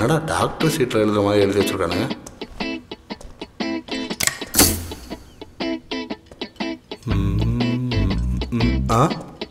என்னடா டாக்டர் சீட்டில் எழுதுற மாதிரி எழுதி வச்சுருக்கானுங்க ஆ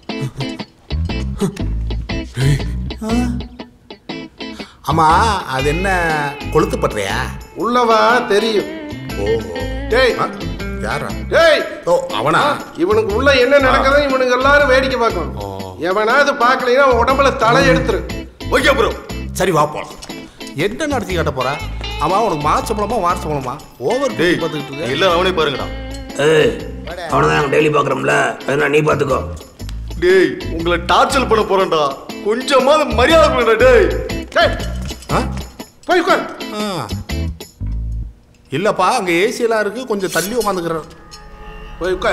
ஆமா அது என்ன கொளுத்து பட்டுறியா உள்ளவா தெரியும் ஓஹோ டேய் ஆ, யாரா டேய் ஓ அவனா இவனுக்கு உள்ள என்ன நடக்குதுன்னு இவனுக்கு எல்லாரும் வேடிக்கை பார்க்கணும் ஓ. எவனாவது பார்க்கலைன்னா அவன் உடம்புல தலை எடுத்துரு ஓகே ப்ரோ சரி வா போலாம் என்ன நடத்தி காட்ட போற அவன் உனக்கு மாச சம்பளமா வார சம்பளமா ஓவர் டேய் பார்த்துக்கிட்டு இருக்க இல்ல அவனே பாருங்கடா ஏய் அவனை தான் டெய்லி பார்க்குறோம்ல அதனால் நீ பார்த்துக்கோ டேய் உங்களை டார்ச்சர் பண்ண போறேன்டா கொஞ்சமாவது மரியாதை கொடுடா டேய் டேய் ஆ? போய் உட்கார் ஆ. இல்லப்பா அங்க ஏசி எல்லாம் இருக்கு கொஞ்சம் தள்ளி உட்காந்துக்கிறார் போய் உட்கார்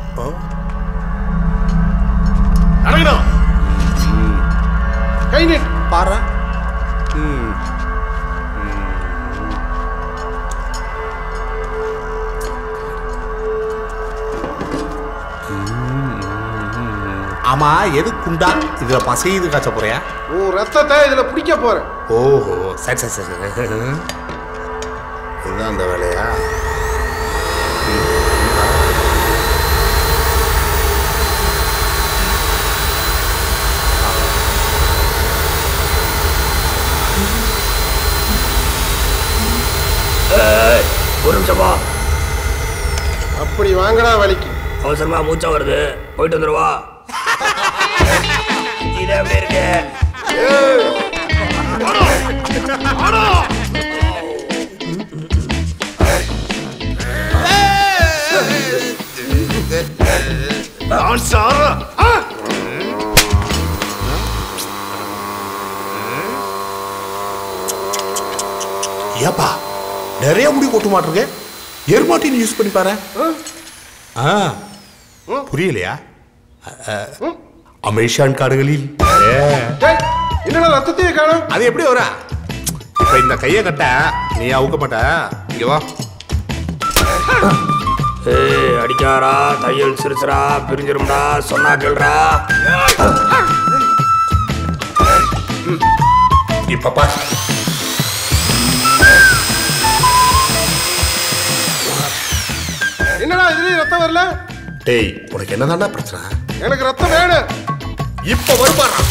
நடங்கடா கை நீட்டு பாரு ம் ஆமா எது குண்டா இதுல பசையுது காய்ச்ச போறியா உன் ரத்தத்தை இதுல பிடிக்க போறேன் ஓஹோ சரி சரி சரி சரி இதுதான் அந்த வேலையா ஏய் ஒரு நிமிஷம் பா அப்படி வாங்கடா வலிக்கு அவசரமா மூச்சா வருது போயிட்டு வந்துருவா இது எப்படி இருக்கு நான் சாரா ஏப்பா நிறைய முடி கொட்டு மாட்டிருக்கு எருமாட்டின்னு யூஸ் பண்ணி பாரு ஆ புரியலையா அ, அ, அமேசான் காடுகளில் ஏ, டேய் என்னடா ரத்தத்தையே காணும் அது எப்படி வரா இப்ப இந்த கையை கட்ட நீ அவுக்க மாட்ட இங்க வா ஏய் அடிக்காரா தையல் சிறுசுரா பிரிஞ்சிரும்டா சொன்னா கேள்றா இப்ப பா என்னடா இதுலயும் ரத்தம் வரல டேய் உனக்கு என்னதான்டா பிரச்சனை எனக்கு ரத்தம் வேணும் இப்ப வருப்பாரா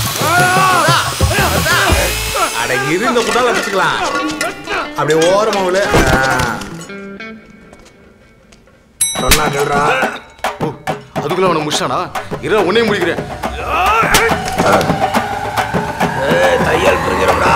அட இரு இந்த குண்டால வச்சுக்கலாம் அப்படியே ஓரமா விழு ஆ. சொன்னா கேள்றா ஓ அதுக்குள்ள அவனை முடிச்சானா இரு உன்னையும் முடிக்கிறேன் ஏய் தையல் பிரிஞ்சிரும்டா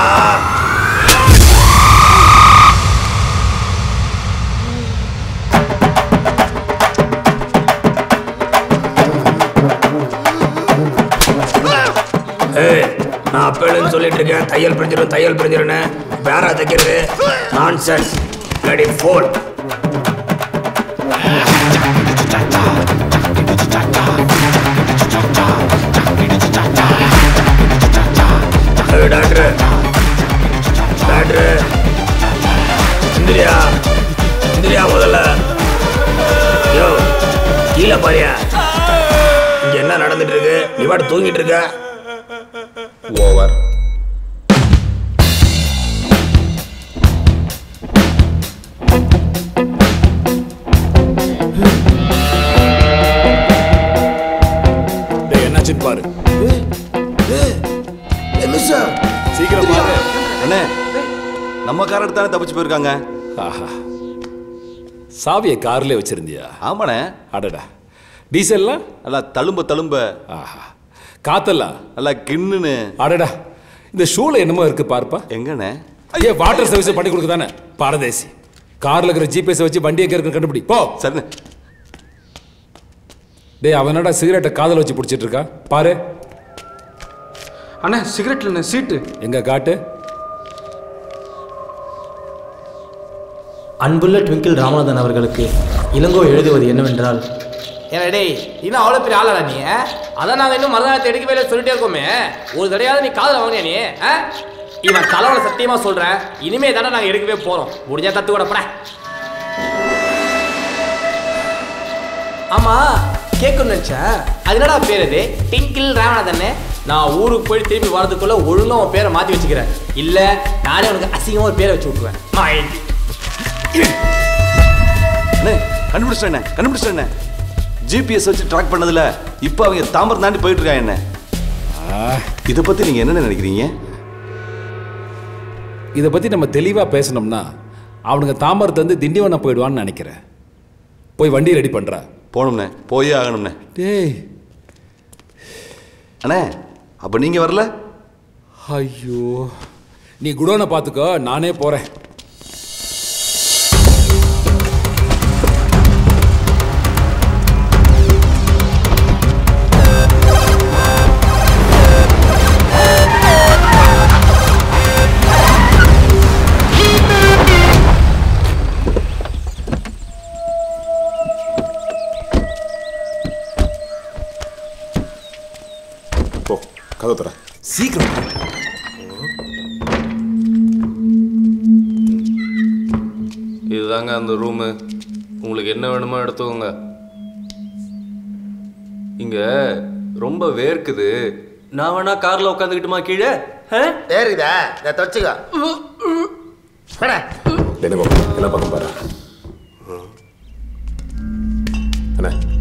ஏய் நான் அப்பேலேருந்து சொல்லிட்டு இருக்கேன் தையல் பிரிஞ்சிடும் தையல் பிரிஞ்சிருன்னு வேற தைக்கிறது நான்சென்ஸ் பிளடி ஃபோல் ஏய் டாக்டர் டாக்டர் இந்திரியா இந்திரியா முதல்ல யோ கீழே பாரியா இங்க என்ன நடந்துட்டு இருக்கு நீ பாட்டு தூங்கிட்டு இருக்க ஓவர் டேய் என்னாச்சுன்னு பாரு என்ன சார் சீக்கிரம் பாரு அண்ணே நம்ம கார் எடுத்தானே தப்பிச்சு போயிருக்காங்க ஆஹா சாவியை கார்லயே வச்சிருந்தியா ஆமாண்ணே அடடா டீசல்லாம் நல்லா தழும்ப தழும்ப ஆஹா காத்தெல்லாம் நல்லா கின்னுன்னு அடடா இந்த ஷூல என்னமோ இருக்கு பாருப்பா எங்கண்ணே ஐயா வாட்டர் சர்வீஸ் பண்ணி கொடுக்க தானே பாரதேசி கார்ல இருக்கிற ஜிபிஎஸ் வச்சு வண்டி எங்க இருக்கு கண்டுபிடி போ சரிண்ணே டேய் அவனடா சிகரெட்டை காதல வச்சு பிடிச்சிட்டு இருக்கா பாரு அண்ணா சிகரெட்ல சீட்டு எங்க காட்டு அன்புள்ள ட்விங்கிள் ராமநாதன் அவர்களுக்கு இளங்கோ எழுதுவது என்னவென்றால் ஏன்னா டேய் இன்னும் அவ்வளோ பெரிய ஆளாடா நீ ஆ? அதான் நாங்கள் இன்னும் மறுநாள் எடுக்கவே இல்லை சொல்லிட்டே இருக்கோமே ஒரு தடையாவது நீ காதல் வாங்கினியா நீ ஆ? இவன் தலைவனை சத்தியமா சொல்றேன் இனிமே தானே நாங்கள் எடுக்கவே போறோம் முடிஞ்சா தத்து கூட போட ஆமா கேட்கணும்னு நினைச்சேன் அது என்னடா பேர் அது டிங்கிள் ராமநாதன் நான் ஊருக்கு போய் திரும்பி வரதுக்குள்ள ஒழுங்கா உன் பேரை மாத்தி வச்சுக்கிறேன் இல்ல நானே உனக்கு அசிங்கமா ஒரு பேரை வச்சு விட்டுருவேன் மைண்ட் அண்ணே கண்டுபிடிச்சிட்டேன் கண்டுபிடிச்சிட்டேன் ஜிபிஎஸ் வச்சு ட்ராக் பண்ணதுல இப்போ அவங்க தாம்பரம் தாண்டி போயிட்டு இருக்காங்க என்ன இதை பத்தி நீங்க என்ன நினைக்கிறீங்க இதை பற்றி நம்ம தெளிவாக பேசணும்னா அவனுங்க தாம்பரத்துலேருந்து திண்டிவனம் போயிடுவான்னு நினைக்கிறேன் போய் வண்டி ரெடி பண்ணுறா போகணும்ண்ணே போயே ஆகணும்ண்ணே டேய் அண்ணே அப்ப நீங்க வரல ஐயோ நீ குடோனை பார்த்துக்கோ நானே போகிறேன் போ கதை தர சீக்கிரம் இதுதாங்க அந்த ரூமு உங்களுக்கு என்ன வேணுமோ எடுத்துக்கோங்க இங்க ரொம்ப வேர்க்குது நான் வேணா கார்ல உட்காந்துக்கிட்டுமா கீழே ஏறிதா இதை தொச்சுக்கோ என்ன எல்லா பக்கம் பாரு அண்ணா